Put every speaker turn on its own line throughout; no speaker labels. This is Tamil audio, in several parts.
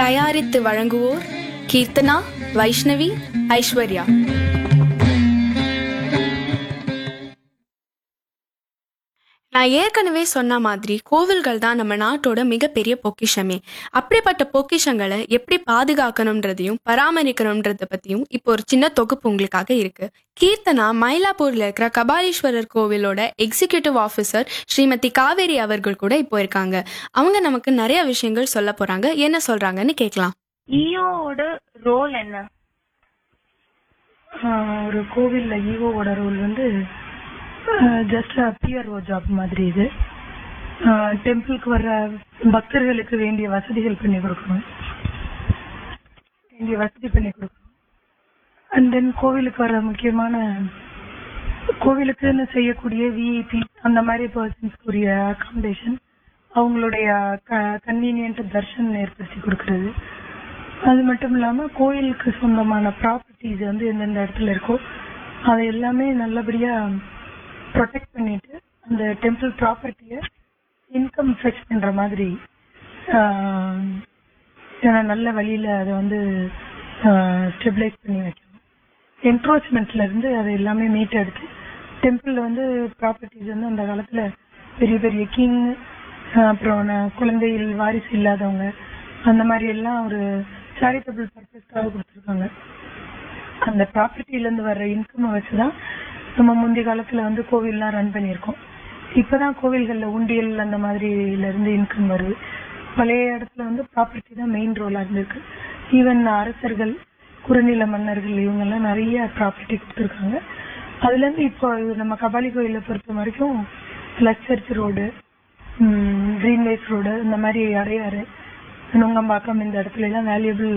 தயாரித்து வழங்குவோர் கீர்த்தனா வைஷ்ணவி ஐஸ்வர்யா நான் ஏற்கனவே சொன்ன மாதிரி கோவில்கள் தான் நம்ம நாட்டோட மிகப்பெரிய பொக்கிஷமே அப்படிப்பட்ட பொக்கிஷங்களை எப்படி பாதுகாக்கணுன்றதையும் பராமரிக்கணுன்றத பத்தியும் இப்போ ஒரு சின்ன தொகுப்பு உங்களுக்காக இருக்கு கீர்த்தனா மயிலாப்பூர்ல இருக்கிற கபாலீஸ்வரர் கோவிலோட எக்ஸிகியூட்டிவ் ஆஃபீஸர் ஸ்ரீமதி காவேரி அவர்கள் கூட இப்போ இருக்காங்க அவங்க நமக்கு நிறைய விஷயங்கள் சொல்ல போறாங்க என்ன சொல்றாங்கன்னு கேட்கலாம்
ஈஓவோட ரோல் என்ன
ஆஹ் ஒரு கோவில்ல ஈவோட ரோல் வந்து ஜஸ்ட் பிஆர்ஓ ஜாப் மாதிரி இது டெம்பிளுக்கு வர்ற பக்தர்களுக்கு வேண்டிய வசதிகள் பண்ணி கொடுக்கணும் வேண்டிய வசதி பண்ணி கொடுக்கணும் அண்ட் தென் கோவிலுக்கு வர முக்கியமான கோவிலுக்குன்னு செய்யக்கூடிய விஐபி அந்த மாதிரி பர்சன்ஸ்க்குரிய அகாமடேஷன் அவங்களுடைய கன்வீனியன்ட் தர்ஷன் ஏற்படுத்தி கொடுக்கறது அது மட்டும் இல்லாம கோயிலுக்கு சொந்தமான ப்ராப்பர்ட்டிஸ் வந்து எந்தெந்த இடத்துல இருக்கோ அதை எல்லாமே நல்லபடியா ப்ரொடெக்ட் பண்ணிட்டு அந்த டெம்பிள் ப்ராப்பர்ட்டியை இன்கம் ஃபெச் பண்ற மாதிரி ஆஹ், ஏன்னா நல்ல வழியில அதை வந்து ஸ்டெபிலைஸ் பண்ணி வைக்கணும் என்க்ரோச்மெண்ட்ல இருந்து அதை எல்லாமே மீட்டெடுத்து டெம்பிள்ல வந்து ப்ராப்பர்ட்டிஸ் வந்து அந்த காலத்துல பெரிய பெரிய கிங் அப்புறம் ந- குழந்தைகள் வாரிசு இல்லாதவங்க அந்த மாதிரி எல்லாம் ஒரு சேரிட்டபிள் பர்பஸ்க்காக கொடுத்துருக்காங்க அந்த ப்ராப்பர்ட்டில இருந்து வர்ற இன்கம் வச்சுதான் நம்ம முந்தைய காலத்துல வந்து கோவில்லாம் ரன் பண்ணியிருக்கோம் இப்பதான் கோவில்கள்ல உண்டியல் அந்த மாதிரில இருந்து இன்கம் வருது பழைய இடத்துல வந்து ப்ராப்பர்ட்டி தான் மெயின் ரோலா இருந்திருக்கு ஈவன் அரசர்கள் குறுநில மன்னர்கள் இவங்க எல்லாம் நிறைய ப்ராப்பர்ட்டி கொடுத்துருக்காங்க அதுல இருந்து இப்போ இது நம்ம கபாலி கோயிலை பொறுத்த வரைக்கும் plus church road Greenways road இந்த மாதிரி அடையாறு நுங்கம்பாக்கம் இந்த இடத்துல எல்லாம் வேல்யூபிள்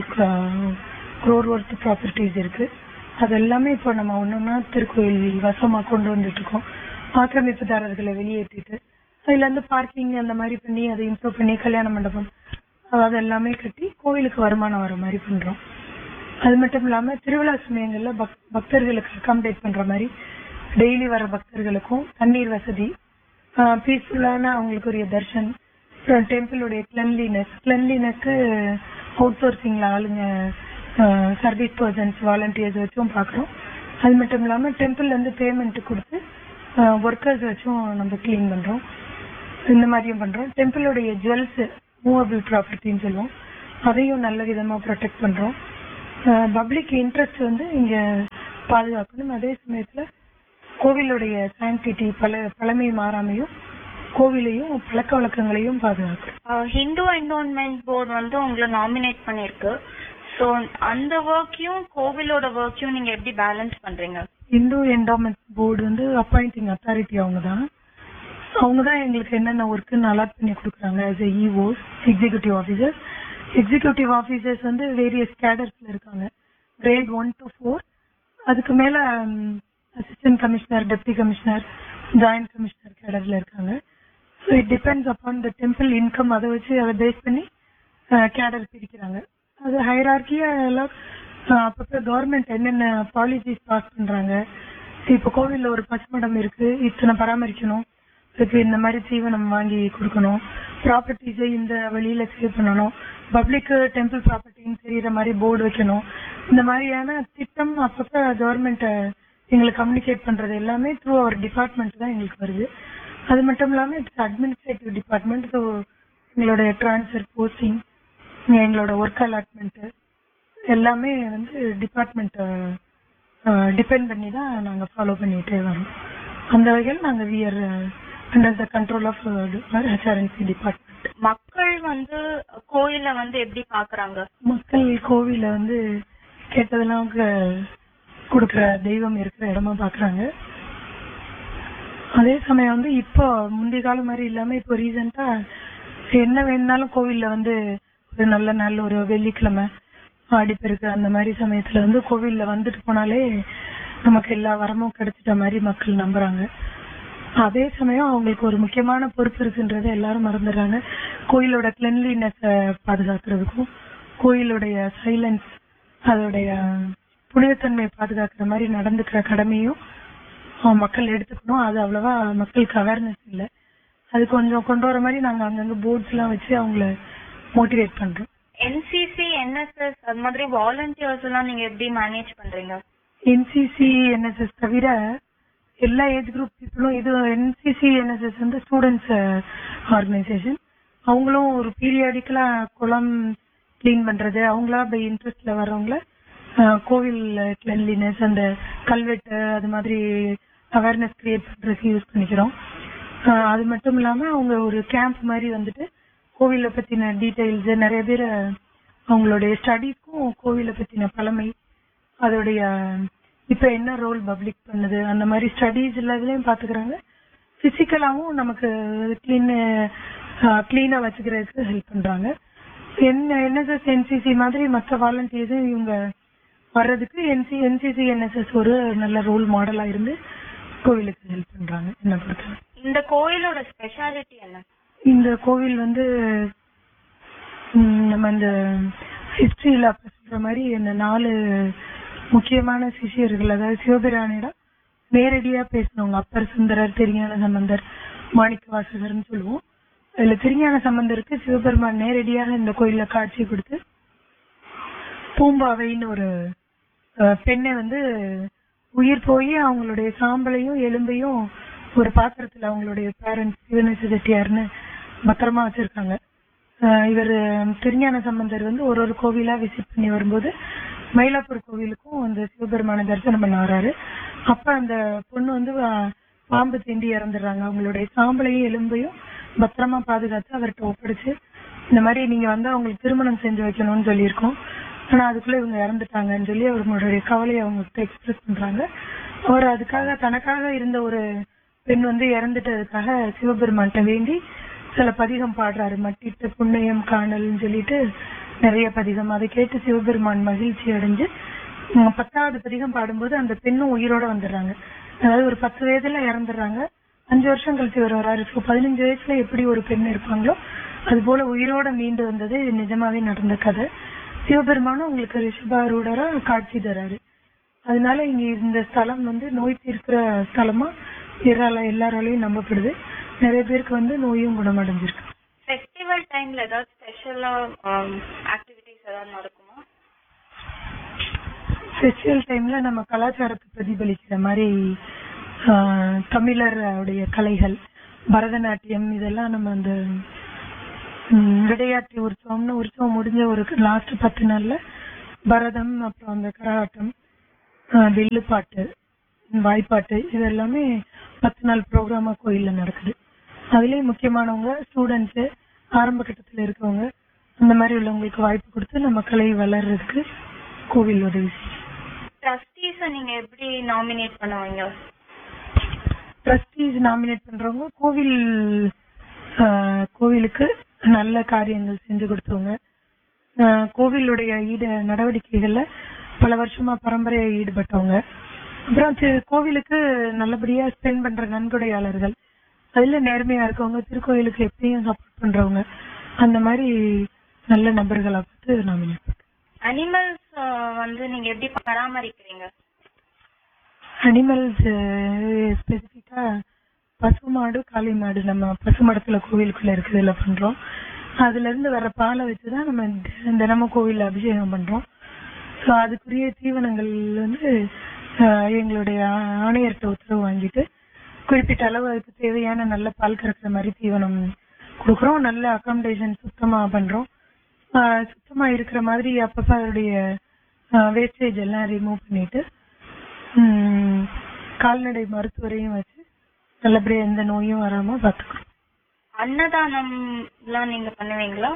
க்ரோர் ஒர்த் ப்ராப்பர்ட்டிஸ் இருக்கு அது எல்லாமே இப்போ நம்ம ஒன்னொன்னா திருக்கோயில் வசமா கொண்டு வந்துட்டு இருக்கோம் ஆக்கிரமிப்புதாரர்களை வெளியேற்றிட்டு அதுல இருந்து பார்க்கிங் அந்த மாதிரி பண்ணி அதை இம்ப்ரூவ் பண்ணி கல்யாண மண்டபம் அது எல்லாமே கட்டி கோவிலுக்கு வருமானம் வர மாதிரி பண்றோம் அது மட்டும் இல்லாம திருவிழா சமயங்கள்ல பக்- பக்தர்களுக்கு அகாமடேட் பண்ற மாதிரி டெய்லி வர பக்தர்களுக்கும் தண்ணீர் வசதி பீஸ்ஃபுல்லான அவங்களுக்கு ஒரு தர்ஷன் அப்புறம் டெம்பிளுடைய கிளென்லினஸ் கிளென்லினஸ்க்கு அவுட் சோர்சிங்ல ஆளுங்க சர்வீஸ் பர்சன்ஸ் வாலண்டியர்ஸ் வச்சும் பார்க்குறோம் அது மட்டும் இல்லாம டெம்பிள்ல இருந்து பேமெண்ட் கொடுத்து ஒர்க்கர்ஸ் வச்சும் நம்ம க்ளீன் பண்றோம் இந்த மாதிரியும் பண்றோம் டெம்பிளுடைய ஜுவல்ஸ் மூவபிள் ப்ராப்பர்ட்டின்னு சொல்லுவோம் அதையும் நல்ல விதமா ப்ரொடெக்ட் பண்றோம் பப்ளிக் இன்ட்ரெஸ்ட் வந்து இங்க பாதுகாக்கணும் அதே சமயத்துல கோவிலுடைய சாங்கிட்டி பல பழமை மாறாமையும் கோவிலையும் பழக்க வழக்கங்களையும் பாதுகாக்கணும்
ஹிந்து என்டோன்மெண்ட் போர்டு வந்து உங்களை நாமினேட் பண்ணிருக்கு ஸோ அந்த ஒர்க்கையும் கோவிலோட ஒர்க்கையும் நீங்க எப்படி பேலன்ஸ் பண்றீங்க
இந்து என்டோமெண்ட் போர்டு வந்து அப்பாயிண்டிங் அத்தாரிட்டி அவங்க தான் அவங்க தான் எங்களுக்கு என்னென்ன ஒர்க்குன்னு அலாட் பண்ணி கொடுக்குறாங்க as a EOs executive officers executive officers வந்து வேரியஸ் கேடர்ஸ்ல இருக்காங்க கிரேட் ஒன் டு ஃபோர் அதுக்கு மேல assistant commissioner deputy commissioner joint commissioner கேடர்ல இருக்காங்க so it depends upon the temple income அதை வச்சு அதை பேஸ் பண்ணி கேடர் பிரிக்கிறாங்க அது ஹைரார்கியா எல்லாம் அஹ், அப்பப்ப கவர்மெண்ட் என்னென்ன பாலிசிஸ் பாஸ் பண்றாங்க இப்போ கோவில்ல ஒரு பசுமடம் இருக்கு இத்தனை பராமரிக்கணும் அதுக்கு இந்த மாதிரி தீவனம் வாங்கி கொடுக்கணும் ப்ராப்பர்ட்டிஸை இந்த வழியில சேவ் பண்ணணும் பப்ளிக் டெம்பிள் ப்ராப்பர்ட்டின்னு தெரியுற மாதிரி போர்டு வைக்கணும் இந்த மாதிரியான திட்டம் அப்பப்ப கவர்மெண்ட் எங்களுக்கு கம்யூனிகேட் பண்றது எல்லாமே த்ரூ அவர் டிபார்ட்மெண்ட் தான் எங்களுக்கு வருது அது மட்டும் இல்லாம இட்ஸ் அட்மினிஸ்ட்ரேட்டிவ் டிபார்ட்மெண்ட் ஸோ எங்களுடைய ட்ரான்ஸ்ஃபர் போஸ்டிங் எங்களோட ஒர்க் அலாட்மெண்ட் எல்லாமே வந்து டிபார்ட்மெண்ட் டிபெண்ட் பண்ணி தான் நாங்க ஃபாலோ பண்ணிட்டே வரோம் அந்த வகையில் நாங்க we're under the control of HRNC department
மக்கள் வந்து கோயில வந்து எப்படி பாக்குறாங்க
மக்கள் கோவில வந்து கேட்டதெல்லாம் க- கொடுக்கிற தெய்வம் இருக்கிற இடமா பாக்குறாங்க அதே சமயம் வந்து இப்போ முந்தைய காலம் மாதிரி இல்லாம இப்போ ரீசெண்டா என்ன வேணும்னாலும் கோவில்ல வந்து ஒரு நல்ல நாள் ஒரு வெள்ளிக்கிழமை ஆடிப்பெருக்கு அந்த மாதிரி சமயத்துல வந்து கோவில்ல வந்துட்டு போனாலே நமக்கு எல்லா வரமும் கிடைச்சிட்ட மாதிரி மக்கள் நம்புறாங்க அதே சமயம் அவங்களுக்கு ஒரு முக்கியமான பொறுப்பு இருக்குன்றதை எல்லாரும் மறந்துடுறாங்க கோயிலோட கிளென்லினஸ் பாதுகாக்கிறதுக்கும் கோயிலுடைய சைலன்ஸ் அதோடைய புனிதத்தன்மையை பாதுகாக்கிற மாதிரி நடந்துக்கிற கடமையும் அஹ், மக்கள் எடுத்துக்கணும் அது அவ்வளவா மக்களுக்கு அவேர்னஸ் இல்லை அது கொஞ்சம் கொண்டு வர மாதிரி நாங்க அங்கங்க போர்ட்ஸ் எல்லாம் வச்சு அவங்கள மோட்டிவேட் பண்றோம்
என்சிசி என்எஸ்எஸ் அது மாதிரி வாலண்டியர்ஸ் எல்லாம் நீங்க எப்படி மேனேஜ் பண்றீங்க
என்சிசி என்எஸ்எஸ் தவிர எல்லா ஏஜ் குரூப் பீப்புளும் இது என்சிசி என்எஸ்எஸ் வந்து ஸ்டூடெண்ட்ஸ் ஆர்கனைசேஷன் அவங்களும் ஒரு பீரியாடிக்கலா குளம் க்ளீன் பண்றது அவங்களா பை இன்ட்ரெஸ்ட்ல வர்றவங்கள அஹ், கோவில் கிளென்லினஸ் அந்த கல்வெட்டு அது மாதிரி அவேர்னஸ் கிரியேட் பண்றதுக்கு யூஸ் பண்ணிக்கிறோம் அஹ், அது மட்டும் இல்லாம அவங்க ஒரு கேம்ப் மாதிரி வந்துட்டு கோவிலை பத்தின டீடைல்ஸ் நிறைய பேர் அவங்களுடைய ஸ்டடீஸ்க்கும் கோவிலை பத்தின பழமை அதோடைய இப்ப என்ன ரோல் பப்ளிக் பண்ணுது அந்த மாதிரி ஸ்டடீஸ் எல்லாத்துலயும் பாத்துக்கிறாங்க பிசிக்கலாவும் நமக்கு கிளீன் கிளீனா வச்சுக்கிறதுக்கு ஹெல்ப் பண்றாங்க என்ன என்எஸ்எஸ் என்சிசி மாதிரி மற்ற வாலண்டியர்ஸும் இவங்க வர்றதுக்கு என்சி என்சிசி என்எஸ்எஸ் ஒரு நல்ல ரோல் மாடலா இருந்து கோவிலுக்கு ஹெல்ப் பண்றாங்க என்ன பொறுத்தவரை
இந்த கோயிலோட ஸ்பெஷாலிட்டி என்ன
இந்த கோவில் வந்து ம், நம்ம இந்த ஹிஸ்டரியில அப்ப சொல்ற மாதிரி இந்த நாலு முக்கியமான சிஷியர்கள் அதாவது சிவபிரானிடம் நேரடியா பேசினவங்க அப்பர் சுந்தரர் திருஞான சம்பந்தர் மாணிக்க வாசகர்னு சொல்லுவோம் அதுல திருஞான சம்பந்தருக்கு சிவபெருமான் நேரடியாக இந்த கோயில்ல காட்சி கொடுத்து பூம்பாவைன்னு ஒரு அஹ், பெண்ணை வந்து உயிர் போய் அவங்களுடைய சாம்பலையும் எலும்பையும் ஒரு பாத்திரத்துல அவங்களுடைய பேரண்ட்ஸ் சிவனேச செட்டியார்னு பத்திரமா வச்சிருக்காங்க அஹ், இவர் திருஞான சம்பந்தர் வந்து ஒரு ஒரு கோவிலா விசிட் பண்ணி வரும்போது மயிலாப்பூர் கோவிலுக்கும் அந்த சிவபெருமான தரிசனம் பண்ண வராரு அப்ப அந்த பொண்ணு வந்து அஹ், பாம்பு தீண்டி இறந்துடுறாங்க அவங்களுடைய சாம்பலையும் எலும்பையும் பத்திரமா பாதுகாத்து அவர்கிட்ட ஒப்படைச்சு இந்த மாதிரி நீங்க வந்து அவங்களுக்கு திருமணம் செஞ்சு வைக்கணும்னு சொல்லியிருக்கோம் ஆனா அதுக்குள்ள இவங்க இறந்துட்டாங்கன்னு சொல்லி அவங்களுடைய கவலையை அவங்க எக்ஸ்பிரஸ் பண்றாங்க அவர் அதுக்காக தனக்காக இருந்த ஒரு பெண் வந்து இறந்துட்டதுக்காக சிவபெருமான்கிட்ட வேண்டி சில பதிகம் பாடுறாரு மட்டிட்டு புண்ணியம் காணல்னு சொல்லிட்டு நிறைய பதிகம் அதை கேட்டு சிவபெருமான் மகிழ்ச்சி அடைஞ்சு உம், பத்தாவது பதிகம் பாடும்போது அந்த பெண்ணும் உயிரோட வந்துடுறாங்க அதாவது ஒரு பத்து வயதுல இறந்துடுறாங்க அஞ்சு வருஷம் கழிச்சு இவர் வராரு So, பதினஞ்சு வயசுல எப்படி ஒரு பெண் இருப்பாங்களோ அது போல உயிரோட மீண்டு வந்தது இது நிஜமாவே நடந்த கதை சிவபெருமானும் உங்களுக்கு ரிஷபாரூடரா காட்சி தராரு அதனால இங்க இந்த ஸ்தலம் வந்து நோய் தீர்க்கிற ஸ்தலமா எல்லார எல்லாராலையும் நம்பப்படுது நிறைய பேருக்கு வந்து நோயும் குணமடைஞ்சிருக்கு
ஃபெஸ்டிவல் டைம்ல ஏதாவது ஸ்பெஷலா ஆக்டிவிட்டிஸ் ஏதாவது நடக்குமா
ஃபெஸ்டிவல் டைம்ல நம்ம கலாச்சாரத்தை பிரதிபலிக்கிற மாதிரி ஆஹ், தமிழருடைய கலைகள் பரதநாட்டியம் இதெல்லாம் நம்ம அந்த ம், விடையாட்டி உற்சவம்னு உற்சவம் முடிஞ்ச ஒரு லாஸ்ட் பத்து நாள்ல பரதம் அப்புறம் அந்த கரகாட்டம் ஆஹ், வில்லுப்பாட்டு வாய்ப்பாட்டு இது எல்லாமே பத்து நாள் ப்ரோக்ராமா கோயில்ல நடக்குது அதுலயும் முக்கியமானவங்க ஸ்டூடெண்ட்ஸ் ஆரம்ப கட்டத்துல இருக்கவங்க அந்த மாதிரி உள்ளவங்களுக்கு வாய்ப்பு கொடுத்து நம்ம கலை வளர்றதுக்கு கோவில் உதவி செய்யும்
ட்ரஸ்டீஸ நீங்க எப்படி நாமினேட் பண்ணுவீங்க
ட்ரஸ்டீஸ் நாமினேட் பண்றவங்க கோவில் ஆஹ், கோவிலுக்கு நல்ல காரியங்கள் செஞ்சு கொடுத்தவங்க ஆஹ், கோவிலுடைய ஈடு நடவடிக்கைகள்ல பல வருஷமா பரம்பரையா ஈடுபட்டவங்க அப்புறம் தி- கோவிலுக்கு நல்லபடியா ஸ்பெண்ட் பண்ற நன்கொடையாளர்கள் அதுல நேர்மையா இருக்கவங்க திருக்கோயிலுக்கு எப்பயும் சப்போர்ட் பண்றவங்க அந்த மாதிரி நல்ல நபர்களை பார்த்து நாமினேட்
அனிமல்ஸ் வந்து நீங்க எப்படி பராமரிக்கிறீங்க
அனிமல்ஸ் ஸ்பெசிஃபிக்கா பசுமாடு காளை மாடு நம்ம பசுமடத்துல கோவிலுக்குள்ள இருக்குதுல பண்றோம் அதுல இருந்து வர பாலை வச்சுதான் நம்ம தி- தினமும் கோவில்ல அபிஷேகம் பண்றோம் ஸோ அதுக்குரிய தீவனங்கள் வந்து ஆஹ், எங்களுடைய ஆ- ஆணையர்கிட்ட உத்தரவு வாங்கிட்டு குறிப்பிட்ட அளவு அதுக்கு தேவையான நல்ல பால் கறக்கிற மாதிரி தீவனம் கொடுக்குறோம் நல்ல அகாமடேஷன் சுத்தமா பண்றோம் ஆஹ், சுத்தமா இருக்கிற மாதிரி அப்பப்ப அதோடைய வேஸ்டேஜ் எல்லாம் ரிமூவ் பண்ணிட்டு ம், கால்நடை மருத்துவரையும் வச்சு நல்லபடியா எந்த நோயும் வராம பாத்துக்கிறோம்
அன்னதானம் எல்லாம் நீங்க பண்ணுவீங்களா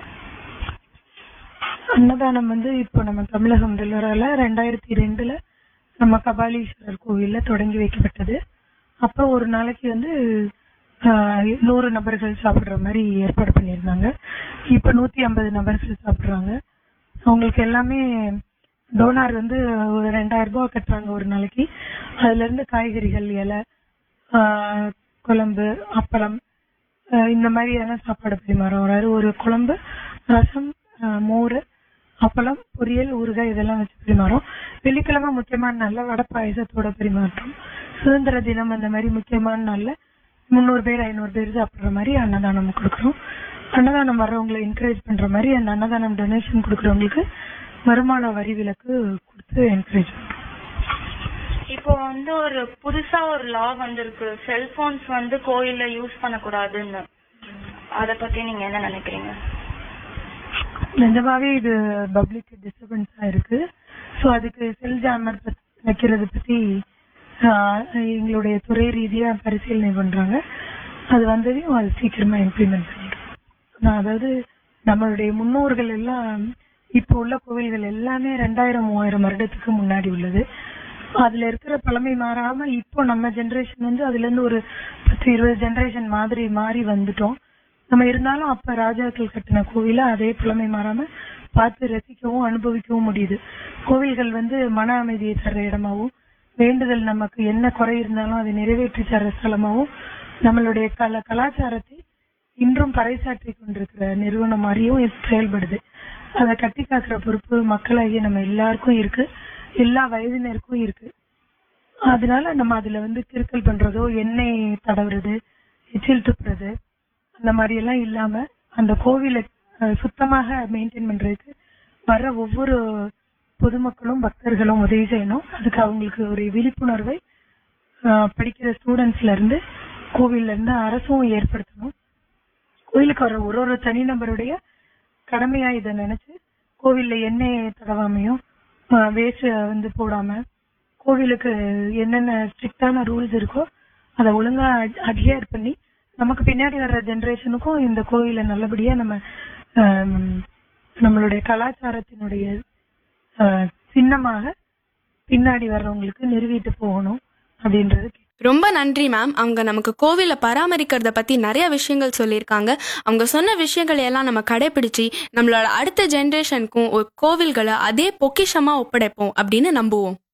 அன்னதானம் வந்து இப்போ நம்ம தமிழகம் டெல்லரால ரெண்டாயிரத்தி ரெண்டுல நம்ம கபாலீஸ்வரர் கோவில்ல தொடங்கி வைக்கப்பட்டது அப்ப ஒரு நாளைக்கு வந்து ஆஹ், நூறு நபர்கள் சாப்பிடுற மாதிரி ஏற்பாடு பண்ணியிருந்தாங்க இப்ப நூத்தி ஐம்பது நபர்கள் சாப்பிடுறாங்க அவங்களுக்கு எல்லாமே டோனார் வந்து ஒரு ரெண்டாயிரம் ரூபாய் கட்டுறாங்க ஒரு நாளைக்கு அதுல இருந்து காய்கறிகள் இலை ஆஹ், குழம்பு அப்பளம் ஆஹ், இந்த மாதிரியான சாப்பாடு பரிமாறம் வராரு ஒரு குழம்பு ரசம் ஆஹ், மோர் அப்பளம் பொரியல் ஊறுகாய் இதெல்லாம் வச்சு பரிமாறும் வெள்ளிக்கிழமை முக்கியமான நாள்ல வடை பாயசத்தோட பரிமாற்றம் சுதந்திர தினம் அந்த மாதிரி முக்கியமான நாள்ல முந்நூறு பேர் ஐநூறு பேர் சாப்பிடுற மாதிரி அன்னதானம் கொடுக்குறோம் அன்னதானம் வர்றவங்களை என்கரேஜ் பண்ற மாதிரி அந்த அன்னதானம் டொனேஷன் கொடுக்கறவங்களுக்கு வருமான வரி விலக்கு கொடுத்து என்கரேஜ் பண்றோம்
இப்போ வந்து ஒரு புதுசா ஒரு லா வந்திருக்கு செல்போன்ஸ் வந்து கோயில்ல யூஸ் பண்ணக்கூடாதுன்னு அத பத்தி நீங்க என்ன நினைக்கிறீங்க
நிஜமாவே இது பப்ளிக் டிஸ்டர்பன்ஸா இருக்கு ஸோ அதுக்கு செல் ஜாமர் வைக்கிறது பத்தி ஆஹ், எங்களுடைய துறை ரீதியா பரிசீலனை பண்றாங்க அது வந்ததையும் அது சீக்கிரமா இம்ப்ளிமெண்ட் பண்ணிடுறோம் நான் அதாவது நம்மளுடைய முன்னோர்கள் எல்லாம் இப்போ உள்ள கோவில்கள் எல்லாமே ரெண்டாயிரம் மூவாயிரம் வருடத்துக்கு முன்னாடி உள்ளது அதுல இருக்கிற பழமை மாறாம இப்போ நம்ம ஜெனரேஷன் வந்து அதுல இருந்து ஒரு பத்து இருபது ஜெனரேஷன் மாதிரி மாறி வந்துட்டோம் நம்ம இருந்தாலும் அப்ப ராஜாக்கள் கட்டின கோவில அதே பழமை மாறாம பார்த்து ரசிக்கவும் அனுபவிக்கவும் முடியுது கோவில்கள் வந்து மன அமைதியை தர்ற இடமாவும் வேண்டுதல் நமக்கு என்ன குறை இருந்தாலும் அதை நிறைவேற்றி தர்ற ஸ்தலமாவும் நம்மளுடைய கல கலாச்சாரத்தை இன்றும் பறைசாற்றி கொண்டிருக்கிற நிறுவனம் மாதிரியும் இது செயல்படுது அதை கட்டி காக்கிற பொறுப்பு மக்களாகிய நம்ம எல்லாருக்கும் இருக்கு எல்லா வயதினருக்கும் இருக்கு அதனால நம்ம அதுல வந்து கிறுக்கல் பண்றதோ எண்ணெய் தடவுறது எச்சில் துப்புறது அந்த மாதிரி எல்லாம் இல்லாம அந்த கோவிலை அஹ், சுத்தமாக மெயின்டைன் பண்றதுக்கு வர ஒவ்வொரு பொதுமக்களும் பக்தர்களும் உதவி செய்யணும் அதுக்கு அவங்களுக்கு ஒரு விழிப்புணர்வை அஹ், படிக்கிற ஸ்டூடெண்ட்ஸ்ல இருந்து கோவில்ல இருந்து அரசும் ஏற்படுத்தணும் கோயிலுக்கு வர ஒரு ஒரு தனிநபருடைய கடமையா இதை நினைச்சு கோவில்ல எண்ணெய் தடவாமையும் வேஸ்ட் வந்து போடாம கோவிலுக்கு என்னென்ன ஸ்ட்ரிக்டான ரூல்ஸ் இருக்கோ அதை ஒழுங்கா அட்ஹியர் பண்ணி நமக்கு பின்னாடி வர்ற ஜெனரேஷனுக்கும் இந்த கோவிலை நல்லபடியா நம்ம ஆம், நம்மளுடைய கலாச்சாரத்தினுடைய ஆ, சின்னமாக பின்னாடி வர்றவங்களுக்கு நிறுவிட்டு போகணும் அப்படின்றது
ரொம்ப நன்றி மேம் அவங்க நமக்கு கோவிலை பராமரிக்கிறத பத்தி நிறைய விஷயங்கள் சொல்லியிருக்காங்க அவங்க சொன்ன விஷயங்களை எல்லாம் நம்ம கடைபிடிச்சு நம்மளோட அடுத்த ஜெனரேஷனுக்கும் ஒரு கோவில்களை அதே பொக்கிஷமா ஒப்படைப்போம் அப்படின்னு நம்புவோம்